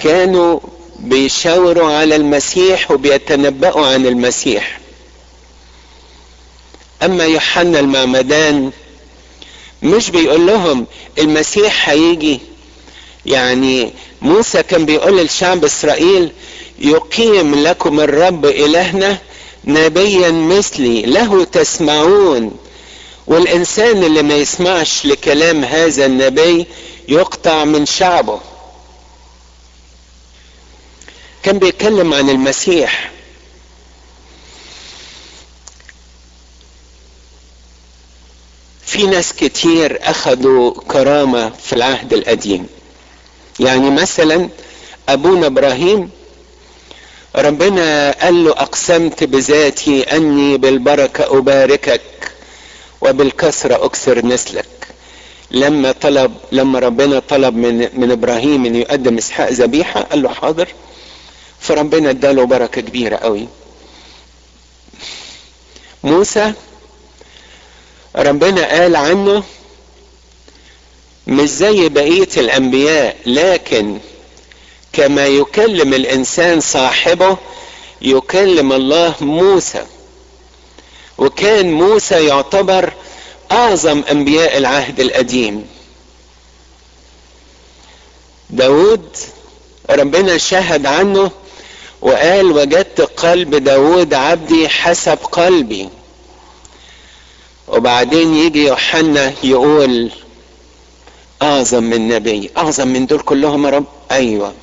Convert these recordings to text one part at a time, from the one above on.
كانوا بيشاوروا على المسيح وبيتنبأوا عن المسيح اما يوحنا المعمدان مش بيقول لهم المسيح هيجي يعني موسى كان بيقول للشعب اسرائيل يقيم لكم الرب الهنا نبيا مثلي له تسمعون والانسان اللي ما يسمعش لكلام هذا النبي يقطع من شعبه كان بيتكلم عن المسيح في ناس كتير اخذوا كرامة في العهد القديم يعني مثلا ابونا ابراهيم ربنا قال له اقسمت بذاتي اني بالبركة اباركك وبالكسرة اكثر نسلك لما طلب لما ربنا طلب من من ابراهيم انه يقدم اسحاق ذبيحه قال له حاضر فربنا اداله بركه كبيره قوي موسى ربنا قال عنه مش زي بقيه الانبياء لكن كما يكلم الانسان صاحبه يكلم الله موسى وكان موسى يعتبر اعظم انبياء العهد القديم داود ربنا شهد عنه وقال وجدت قلب داود عبدي حسب قلبي وبعدين يجي يوحنا يقول اعظم من نبي اعظم من دول كلهم يا رب ايوه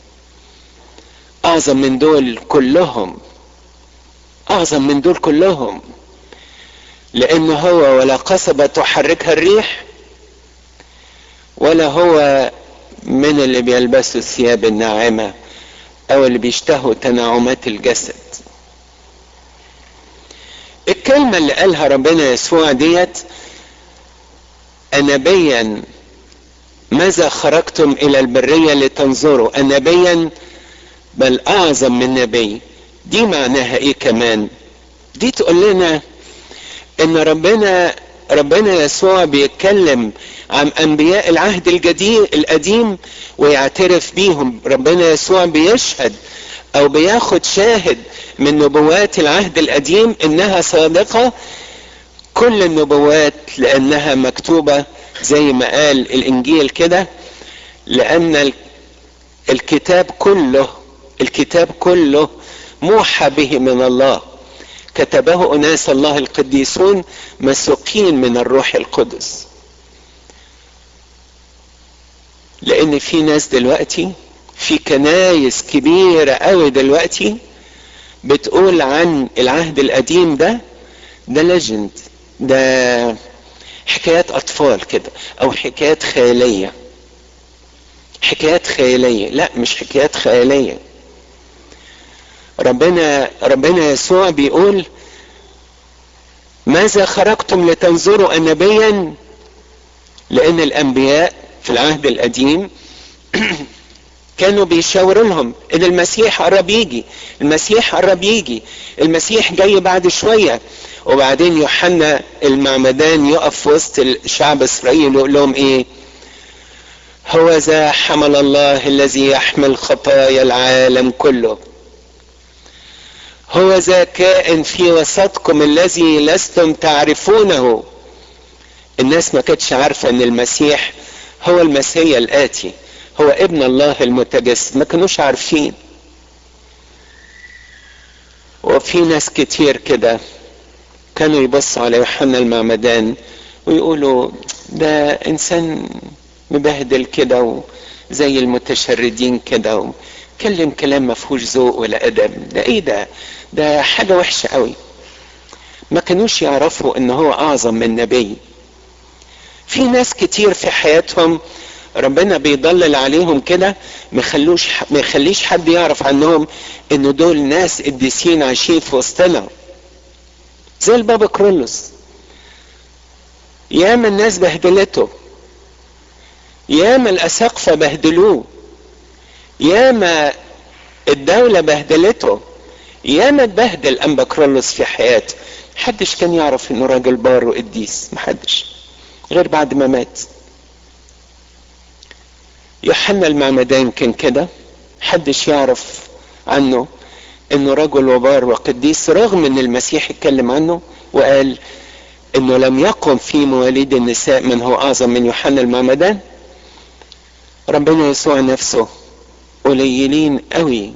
اعظم من دول كلهم اعظم من دول كلهم لان هو ولا قصبة تحركها الريح ولا هو من اللي بيلبسوا الثياب الناعمة او اللي بيشتهوا تناعمات الجسد الكلمة اللي قالها ربنا يسوع ديت أنبيا ماذا خرجتم إلى البرية لتنظروا أنبيا بل أعظم من نبي دي معناها إيه كمان دي تقول لنا إن ربنا ربنا يسوع بيتكلم عن أنبياء العهد الجديد القديم ويعترف بيهم ربنا يسوع بيشهد او بياخد شاهد من نبوات العهد القديم انها صادقة كل النبوات لانها مكتوبة زي ما قال الانجيل كده لان الكتاب كله الكتاب كله موحى به من الله كتبه اناس الله القديسون مسوقين من الروح القدس لان في ناس دلوقتي في كنايس كبيرة قوي دلوقتي بتقول عن العهد القديم ده ده ليجند ده حكايات اطفال كده او حكايات خيالية حكايات خيالية لا مش حكايات خيالية ربنا ربنا يسوع بيقول ماذا خرجتم لتنظروا نبيا لان الانبياء في العهد القديم كانوا بيشاوروا لهم ان المسيح قرب يجي المسيح قرب يجي المسيح جاي بعد شويه وبعدين يوحنا المعمدان يقف في وسط الشعب اسرائيل ويقول لهم ايه هو ذا حمل الله الذي يحمل خطايا العالم كله هو ذا كائن في وسطكم الذي لستم تعرفونه الناس ما كانتش عارفه ان المسيح هو المسيح الاتي هو ابن الله المتجسد ما كانوش عارفين وفي ناس كتير كده كانوا يبصوا على يوحنا المعمدان ويقولوا ده انسان مبهدل كده زي المتشردين كده وكلم كلام ما فيهوش ذوق ولا ادب ده ايه ده ده حاجه وحشه قوي ما كانوش يعرفوا ان هو اعظم من نبي في ناس كتير في حياتهم ربنا بيضلل عليهم كده ما يخلوش ما يخليش حد يعرف عنهم ان دول ناس قديسين عايشين في وسطنا زي البابا كرولوس ياما الناس بهدلته ياما الاساقفه بهدلوه ياما الدولة بهدلته ياما اتبهدل انبا كرولوس في حياته محدش كان يعرف انه راجل بار وقديس محدش غير بعد ما مات يوحنا المعمدان كان كده حدش يعرف عنه انه رجل وبار وقديس رغم ان المسيح اتكلم عنه وقال انه لم يقم في مواليد النساء من هو اعظم من يوحنا المعمدان ربنا يسوع نفسه قليلين قوي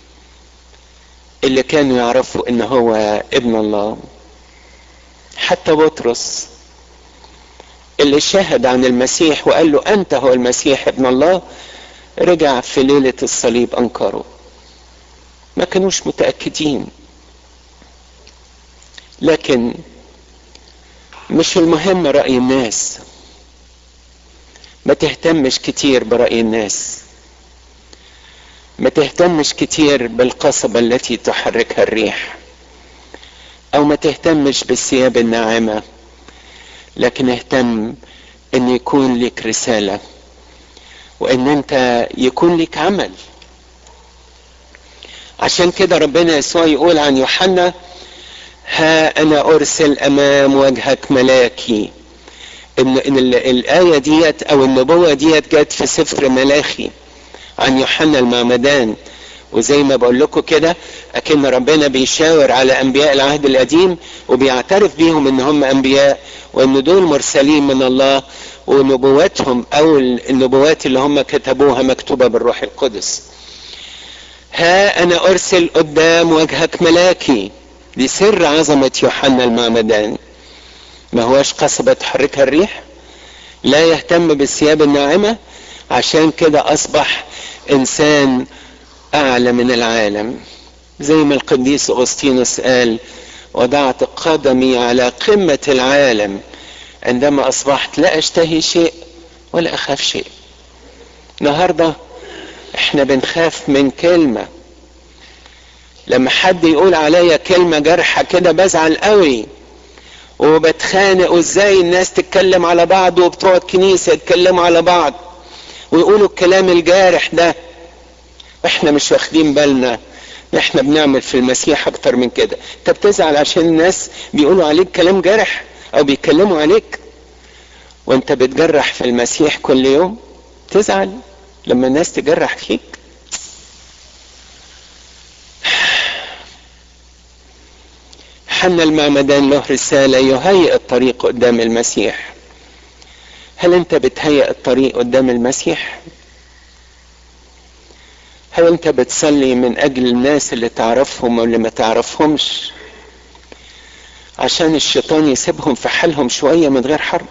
اللي كانوا يعرفوا ان هو ابن الله حتى بطرس اللي شهد عن المسيح وقال له انت هو المسيح ابن الله رجع في ليلة الصليب انكره ما كانوش متأكدين لكن مش المهم رأي الناس ما تهتمش كتير برأي الناس ما تهتمش كتير بالقصبة التي تحركها الريح او ما تهتمش بالثياب الناعمة لكن اهتم ان يكون لك رسالة وان انت يكون لك عمل عشان كده ربنا يسوع يقول عن يوحنا ها انا ارسل امام وجهك ملاكي ان, إن الايه ديت او النبوه ديت جت في سفر ملاخي عن يوحنا المعمدان وزي ما بقول لكم كده اكن ربنا بيشاور على انبياء العهد القديم وبيعترف بيهم ان هم انبياء وان دول مرسلين من الله ونبواتهم او النبوات اللي هم كتبوها مكتوبه بالروح القدس ها انا ارسل قدام وجهك ملاكي دي سر عظمة يوحنا المعمدان ما هواش قصبة تحركها الريح لا يهتم بالثياب الناعمة عشان كده اصبح انسان اعلى من العالم زي ما القديس اغسطينوس قال وضعت قدمي على قمة العالم عندما اصبحت لا اشتهي شيء ولا اخاف شيء النهارده احنا بنخاف من كلمة لما حد يقول عليا كلمة جرحة كده بزعل قوي وبتخانق وازاي الناس تتكلم على بعض وبتوع الكنيسة يتكلموا على بعض ويقولوا الكلام الجارح ده احنا مش واخدين بالنا احنا بنعمل في المسيح اكتر من كده انت بتزعل عشان الناس بيقولوا عليك كلام جارح او بيتكلموا عليك وانت بتجرح في المسيح كل يوم تزعل لما الناس تجرح فيك حنا المعمدان له رسالة يهيئ الطريق قدام المسيح هل انت بتهيئ الطريق قدام المسيح هل انت بتصلي من اجل الناس اللي تعرفهم واللي ما تعرفهمش عشان الشيطان يسيبهم في حالهم شوية من غير حرب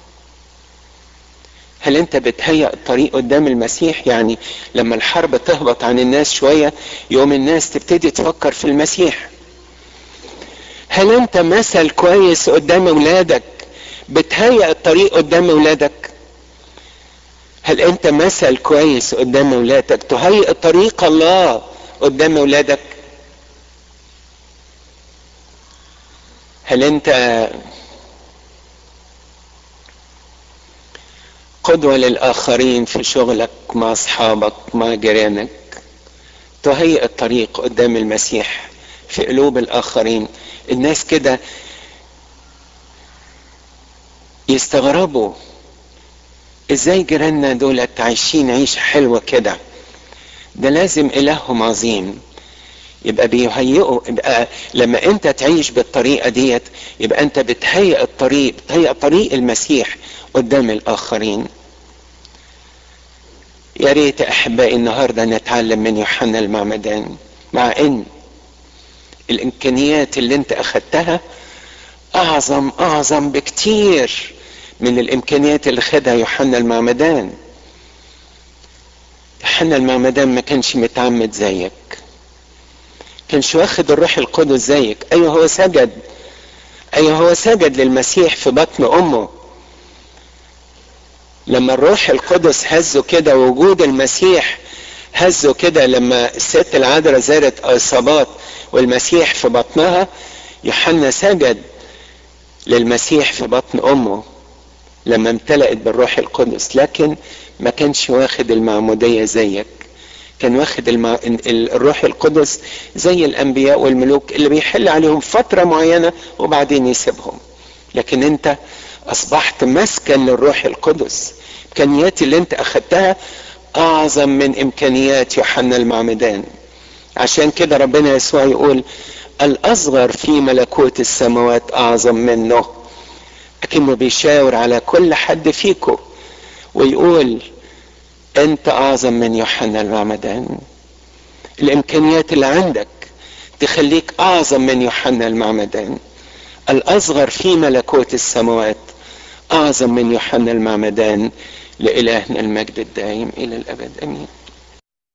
هل انت بتهيأ الطريق قدام المسيح يعني لما الحرب تهبط عن الناس شوية يوم الناس تبتدي تفكر في المسيح هل انت مثل كويس قدام اولادك بتهيأ الطريق قدام اولادك هل انت مثل كويس قدام اولادك تهيئ طريق الله قدام اولادك هل انت قدوة للآخرين في شغلك مع أصحابك مع جيرانك تهيئ الطريق قدام المسيح في قلوب الآخرين الناس كده يستغربوا ازاي جيراننا دولت عايشين عيشة حلوة كده ده لازم إلههم عظيم يبقى بيهيئوا يبقى لما انت تعيش بالطريقة ديت يبقى انت بتهيئ الطريق بتهيئ طريق المسيح قدام الآخرين يا ريت أحبائي النهاردة نتعلم من يوحنا المعمدان مع إن الإمكانيات اللي أنت أخدتها أعظم أعظم بكتير من الإمكانيات اللي خدها يوحنا المعمدان يوحنا المعمدان ما كانش متعمد زيك كانش واخد الروح القدس زيك أيوه هو سجد أيوه هو سجد للمسيح في بطن أمه لما الروح القدس هزه كده وجود المسيح هزه كده لما الست العذراء زارت اصابات والمسيح في بطنها يوحنا سجد للمسيح في بطن امه لما امتلأت بالروح القدس لكن ما كانش واخد المعمودية زيك كان واخد المع... الروح القدس زي الانبياء والملوك اللي بيحل عليهم فترة معينة وبعدين يسيبهم لكن انت اصبحت مسكن للروح القدس الامكانيات اللي انت اخدتها اعظم من امكانيات يوحنا المعمدان عشان كده ربنا يسوع يقول الاصغر في ملكوت السماوات اعظم منه لكنه بيشاور على كل حد فيكم ويقول انت اعظم من يوحنا المعمدان الامكانيات اللي عندك تخليك اعظم من يوحنا المعمدان الاصغر في ملكوت السماوات اعظم من يوحنا المعمدان لالهنا المجد الدائم الى الابد امين